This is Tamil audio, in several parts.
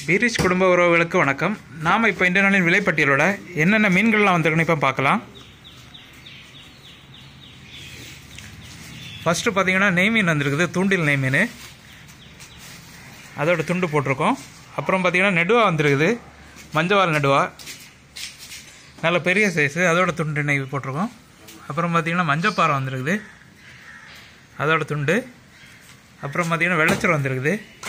பீரிஷ் குடும்ப உறவுகளுக்கு வணக்கம் நாம் இப்போ இந்த நாளின் விலைப்பட்டியலோட என்னென்ன மீன்கள்லாம் வந்திருக்குன்னு இப்போ பார்க்கலாம் ஃபஸ்ட்டு பார்த்தீங்கன்னா நெய் மீன் வந்திருக்குது தூண்டில் நெய் மீன் அதோட துண்டு போட்டிருக்கோம் அப்புறம் பார்த்தீங்கன்னா நெடுவா வந்திருக்குது மஞ்சவால் நெடுவா நல்ல பெரிய சைஸு அதோட துண்டு நெய் போட்டிருக்கோம் அப்புறம் பார்த்தீங்கன்னா மஞ்சப்பாறை வந்திருக்குது அதோட துண்டு அப்புறம் பார்த்தீங்கன்னா வெள்ளச்சர் வந்திருக்குது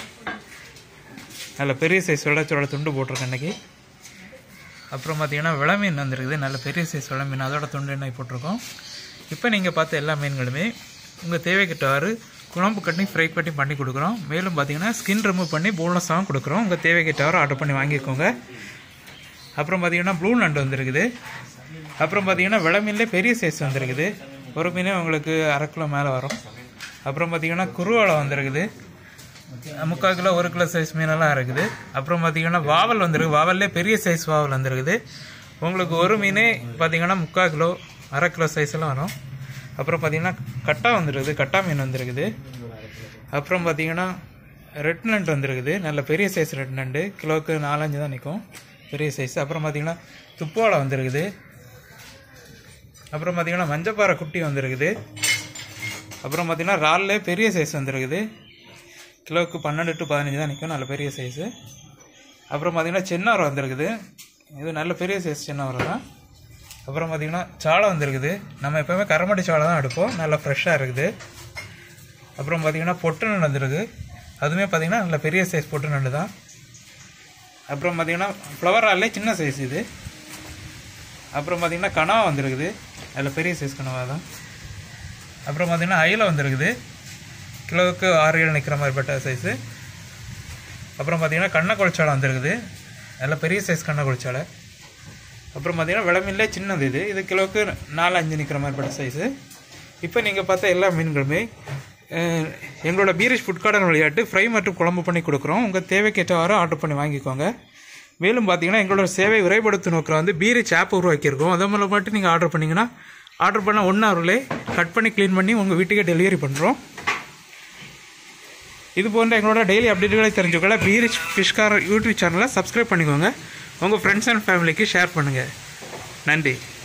நல்ல பெரிய சைஸ் வெள்ளச்சரோட துண்டு போட்டிருக்கேன் இன்றைக்கி அப்புறம் பார்த்தீங்கன்னா விள மீன் வந்திருக்குது நல்ல பெரிய சைஸ் விள மீன் அதோட துண்டு எண்ணெய் போட்டிருக்கோம் இப்போ நீங்கள் பார்த்த எல்லா மீன்களுமே உங்கள் தேவைக்கிட்டவாறு குழம்பு கட்டி ஃப்ரை கட்டி பண்ணி கொடுக்குறோம் மேலும் பார்த்தீங்கன்னா ஸ்கின் ரிமூவ் பண்ணி போன்லெஸ்ஸாகவும் கொடுக்குறோம் உங்கள் தேவைக்கிட்டவாறு ஆர்டர் பண்ணி வாங்கிக்கோங்க அப்புறம் பார்த்தீங்கன்னா ப்ளூ நண்டு வந்திருக்குது அப்புறம் பார்த்தீங்கன்னா விள மீன்லேயே பெரிய சைஸ் வந்திருக்குது ஒரு மீனே உங்களுக்கு அரை கிலோ மேலே வரும் அப்புறம் பார்த்தீங்கன்னா குருவாலை வந்திருக்குது முக்கால் கிலோ ஒரு கிலோ சைஸ் மீனெல்லாம் இருக்குது அப்புறம் பார்த்தீங்கன்னா வாவல் வந்துருக்கு வாவல்லே பெரிய சைஸ் வாவல் வந்துருக்குது உங்களுக்கு ஒரு மீனே பார்த்தீங்கன்னா முக்கால் கிலோ அரை கிலோ சைஸ் எல்லாம் வரும் அப்புறம் பார்த்தீங்கன்னா கட்டா வந்துருக்குது கட்டா மீன் வந்துருக்குது அப்புறம் பார்த்தீங்கன்னா ரெட் நண்டு வந்துருக்குது நல்ல பெரிய சைஸ் ரெட் நண்டு கிலோவுக்கு நாலஞ்சு தான் நிற்கும் பெரிய சைஸ் அப்புறம் பார்த்தீங்கன்னா துப்புவாலை வந்துருக்குது அப்புறம் பார்த்தீங்கன்னா மஞ்சப்பாறை குட்டி வந்துருக்குது அப்புறம் பார்த்தீங்கன்னா இறால்லே பெரிய சைஸ் வந்துருக்குது கிலோவுக்கு பன்னெண்டு டு பதினஞ்சு தான் நிற்கும் நல்ல பெரிய சைஸு அப்புறம் பார்த்தீங்கன்னா சின்னவரை வந்திருக்குது இது நல்ல பெரிய சைஸ் சின்னவரை தான் அப்புறம் பார்த்தீங்கன்னா சாலை வந்திருக்குது நம்ம எப்போவுமே கரமட்டி சாலை தான் எடுப்போம் நல்லா ஃப்ரெஷ்ஷாக இருக்குது அப்புறம் பார்த்தீங்கன்னா பொட்டு நண்டு வந்திருக்கு அதுவுமே பார்த்தீங்கன்னா நல்ல பெரிய சைஸ் பொட்டு நண்டு தான் அப்புறம் பார்த்தீங்கன்னா ஃப்ளவர் ஆல்லே சின்ன சைஸ் இது அப்புறம் பார்த்தீங்கன்னா கனவா வந்திருக்குது நல்ல பெரிய சைஸ் கனவா தான் அப்புறம் பார்த்தீங்கன்னா அயில வந்திருக்குது கிலோவுக்கு ஆறு ஏழு நிற்கிற மாதிரிப்பட்ட சைஸு அப்புறம் பார்த்தீங்கன்னா கண்ணை குளிச்சாலை வந்திருக்குது நல்ல பெரிய சைஸ் கண்ணை குளிச்சாலை அப்புறம் பார்த்தீங்கன்னா விளமில்லே சின்னது இது இது கிலோவுக்கு நாலு அஞ்சு நிற்கிற மாதிரிப்பட்ட சைஸு இப்போ நீங்கள் பார்த்த எல்லா மீன்களுமே அஹ், எங்களோட பீரிஷ் ஃபுட் கார்டன் விளையாட்டு ஃப்ரை மற்றும் குழம்பு பண்ணி கொடுக்குறோம் உங்கள் தேவைக்கேற்றவாறு ஆர்டர் பண்ணி வாங்கிக்கோங்க மேலும் பார்த்தீங்கன்னா எங்களோட சேவை விரைப்படுத்தும் நோக்கில் வந்து பீரிச் ஆப் உருவாக்கியிருக்கோம் அதே மூலம் மட்டும் நீங்கள் ஆர்டர் பண்ணிங்கன்னா ஆர்டர் பண்ண ஒன் ஹவர்லேயே கட் பண்ணி க்ளீன் பண்ணி உங்கள் வீட்டுக்கே டெலிவரி பண்ணுறோம் இது போன்ற எங்களோட டெய்லி அப்டேட்டுகளை தெரிஞ்சுக்கொள்ள பீரிச் ஃபிஷ்கார் யூடியூப் சேனலை சப்ஸ்கிரைப் பண்ணிக்கோங்க உங்கள் ஃப்ரெண்ட்ஸ் அண்ட் ஃபேமிலிக்கு ஷேர் பண்ணுங்கள் நன்றி